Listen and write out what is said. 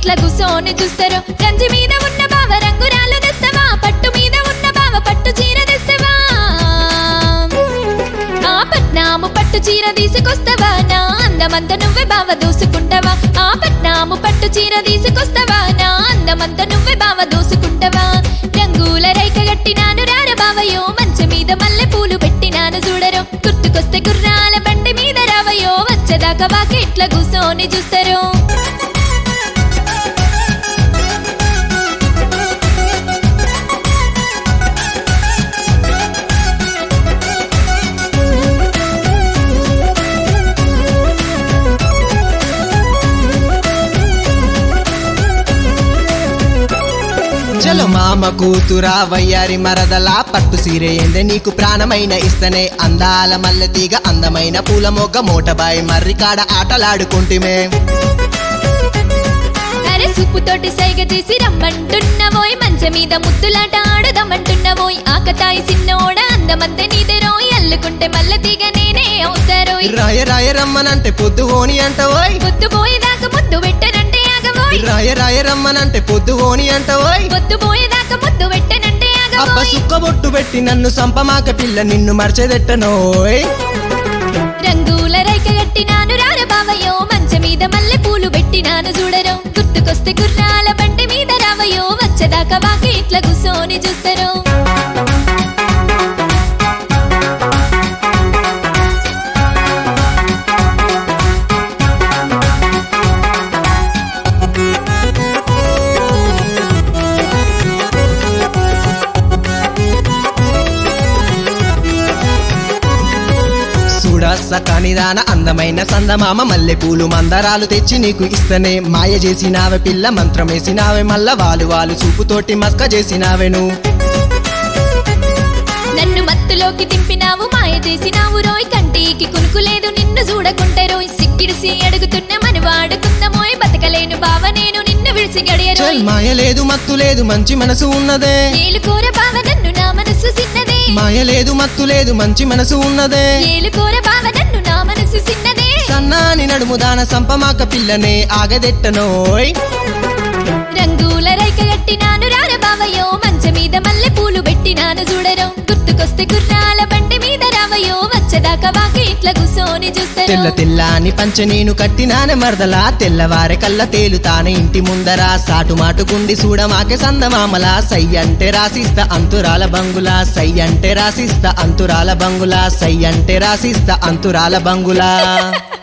ఇట్లా కూసోని చూస్తారు గంజి మీద ఉన్న బావ రంగురాలు తెస్తావా పట్టు మీద ఉన్న బావ పట్టు చీర తెస్తావా ఆ పట్నాము పట్టు చీర తీసుకొస్తావా నా అందమంతా నువ్వే బావ దూసుకుంటావా ఆ పట్నాము పట్టు చీర తీసుకొస్తావా నా అందమంతా నువ్వే బావ దూసుకుంటావా రంగుల రైక గట్టినాను రార బావయో మంచం మీద మల్లె పూలు పెట్టినాను చూడరు గుర్తుకొస్తే గుర్రాల బండి మీద రావయో వచ్చేదాకా వాకిట్ల కూసోని చూస్తారు చలో మామ కూతురా వయ్యారి మరదలా పట్టు సీరే ఏందే నీకు ప్రాణమైన ఇస్తనే అందాల మల్లె తీగ అందమైన పూల మొగ్గ మోటబాయి మర్రికాడ ఆటలాడుకుంటిమే అరే సుప్పుతోటి సైగ తీసి రమ్మంటున్నవోయ్ మంచం మీద ముద్దులాట ఆడదమంటున్నవోయ్ ఆకతాయి సిన్నోడ అందమంతే నీదే రోయ్ అల్లుకుంటే మల్ల తీగ నేనే అవుతారోయ్ రాయ రాయ రమ్మనంటే పొద్దు ఓని అంట ఓయ్ పొద్దు పోయేదాకా ముద్దు పెట్టనంటే ఆగవోయ్ రాయ రాయ రమ్మనంటే పొద్దు ఓని అంట ఓయ్ పొద్దు పోయేదాకా ముద్దు పెట్టనంటే అబ్బ ఆగవోయ్ సుక్కబొట్టు పెట్టి నన్ను సంపమాక పిల్ల నిన్ను మర్చెదెట్టనోయ్ రంగుల రైక గట్టినాను రార బావయో మంచం మీద మల్లె పూలు పెట్టినాను చూడరు గుర్తుకొస్తే గుర్రాల బండి మీద రావయో వచ్చేదాకా వాకి ఇట్లా కూసోని చూస్తారు చూడ సకానిదాన అందమైన సందమామ మల్లె పూలు మందరాలు తెచ్చి నీకు ఇస్తనే మాయ చేసినావే పిల్ల మంత్రమేసినావే మల్ల వాలు వాలు చూపుతోటి మస్క చేసినావే నువ్వు నన్ను మత్తులోకి దింపినావు మాయ చేసినావు రోయ్ కంటికి కునుకులేదు నిన్ను చూడకుంటే రోయ్ సిక్కిడిసి అడుగుతున్న మన వాడుకుందమోయ్ బతకలేను బావ నేను నిన్ను విడిసి గడియరోయ్ చల్ మాయ లేదు మత్తు లేదు మంచి మనసు ఉన్నదే ఏలుకోర బావ నన్ను నా మనసు సిన్నదే మాయ లేదు మత్తు లేదు మంచి మనసు ఉన్నదే ఏలుకోర బావ నన్ను నా మనసు సిన్నదే సన్నాని నడుము దాన సంపమాక పిల్లనే ఆగదెట్టనోయ్ రంగుల రైక గట్టినాను రార బావయో మంచ మీద మల్లె పూలు పెట్టినాను చూడరు గుర్తుకొస్తే గుర్రాల బండి మీద రావయో వచ్చేదాకా వాకి ఇట్లా కూసోని తెల్ల చూస్తారు తెల్లాని పంచ నేను కట్టినానే మరదలా తెల్లవారె కల్ల తేలుతానే ఇంటి ముందర సాటు మాటుకుండి చూడమాకే సందమామలా సై అంటే రాసిస్తా అంతురాల బంగులా సై అంటే రాసిస్తా అంతురాల బంగులా సై అంటే రాసిస్తా అంతురాల బంగులా